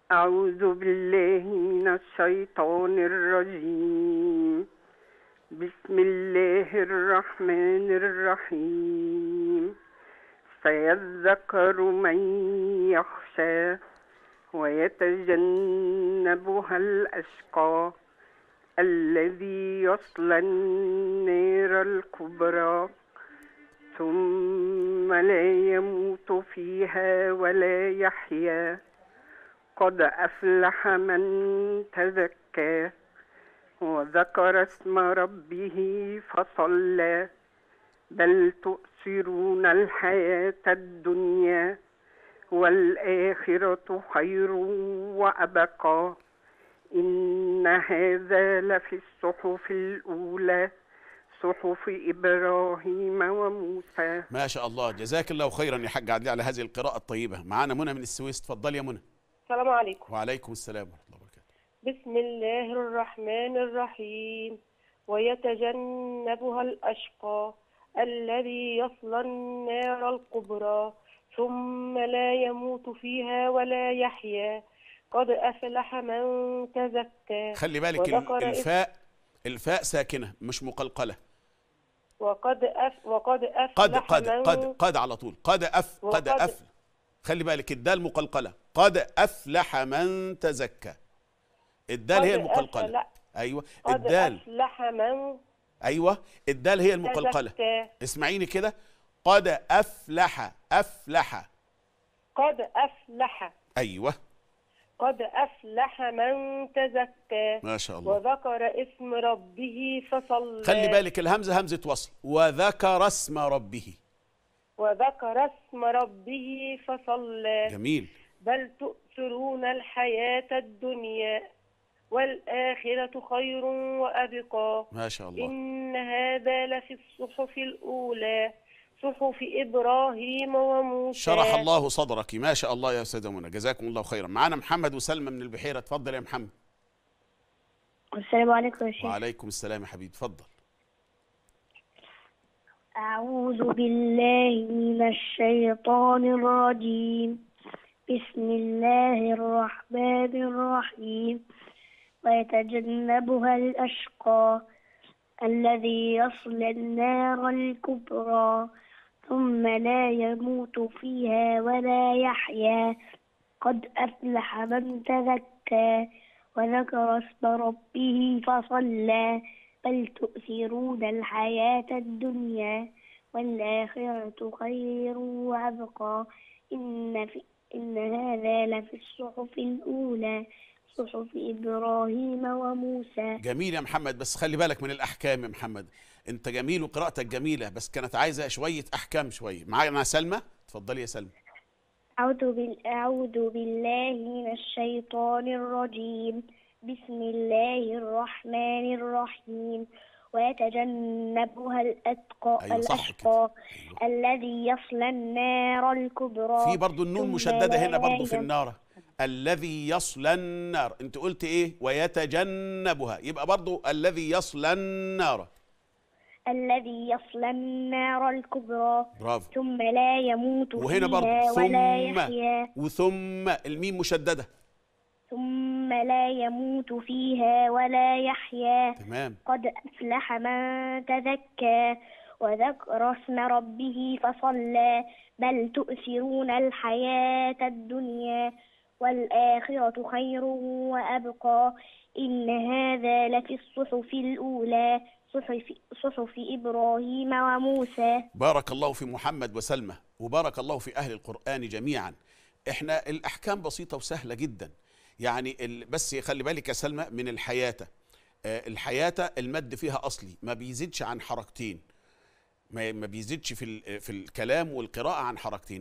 أعوذ بالله من الشيطان الرجيم بسم الله الرحمن الرحيم سيذكر من يخشى ويتجنبها الأشقى الذي يصلى النار الكبرى ثم لا يموت فيها ولا يحيا قد أفلح من تزكى وذكر اسم ربه فصلى بل تؤثرون الحياة الدنيا والآخرة خير وأبقى إن هذا لفي الصحف الأولى صحف إبراهيم وموسى ما شاء الله جزاك الله خيرا يا حاج عدلي على هذه القراءة الطيبة معانا منى من السويس اتفضلي يا منى السلام عليكم وعليكم السلام ورحمة الله وبركاته بسم الله الرحمن الرحيم ويتجنبها الأشقى الذي يصلى النار الكبرى ثم لا يموت فيها ولا يحيا قد أفلح من تزكى خلي بالك ال- وذكر اسم- الفاء الفاء ساكنة مش مقلقلة وقد أف وقد أفلح قد قد من قد قد على طول قد أف قد وقد- أف خلي بالك الدال مقلقلة قد أفلح من تزكى الدال هي قد المقلقلة أفلح- أيوة قد الدال أفلح من أيوة الدال هي المقلقلة تزكى اسمعيني كده قد أفلح أفلح قد أفلح أيوة قد أفلح من تزكى ما شاء الله وذكر اسم ربه فصلى خلي بالك الهمزة همزة وصل وذكر اسم ربه وذكر اسم ربه فصلى جميل بل تؤثرون الحياة الدنيا والآخرة خير وأبقى ما شاء الله إن هذا لفي الصحف الأولى صحف إبراهيم وموسى شرح الله صدرك ما شاء الله يا استاذه منى جزاكم الله خيرا معانا محمد وسلمى من البحيره اتفضل يا محمد السلام عليكم يا شيخ وعليكم السلام يا حبيبي اتفضل أعوذ بالله من الشيطان الرجيم بسم الله الرحمن الرحيم ويتجنبها الأشقى الذي يصلى النار الكبرى ثم لا يموت فيها ولا يحيا قد أفلح من تزكى وذكر اسم ربه فصلى بل تؤثرون الحياة الدنيا والآخرة خير وأبقى إن, في إن هذا لفي الصحف الأولى صحف إبراهيم وموسى جميل يا محمد بس خلي بالك من الاحكام يا محمد انت جميل وقراءتك جميله بس كانت عايزه شويه احكام شويه معانا سلمى اتفضلي يا سلمى أعوذ, بال... أعوذ بالله من الشيطان الرجيم بسم الله الرحمن الرحيم ويتجنبها الأتقى أيوة صح الأشقى الذي يصلى النار الكبرى في برضو النون ثم مشدده هنا لا برضو في يم- النار الذي يصلى النار انت قلت ايه ويتجنبها يبقى برضو الذي يصلى النار الذي يصلى النار الكبرى برافو ثم لا يموت وهنا برضو فيها ولا ثم يحيا وثم الميم مشدده ثم لا يموت فيها ولا يحيا تمام قد أفلح من تزكى وذكر اسم ربه فصلى بل تؤثرون الحياة الدنيا والآخرة خير وأبقى إن هذا لفي الصحف الأولى صحف, صحف إبراهيم وموسى بارك الله في محمد وسلمى وبارك الله في أهل القرآن جميعا احنا الأحكام بسيطة وسهلة جدا يعني ال- بس خلي بالك يا سلمى من الحياتة آه، الحياتة المد فيها أصلي ما بيزيدش عن حركتين ما ما بيزيدش في ال- في الكلام والقراءة عن حركتين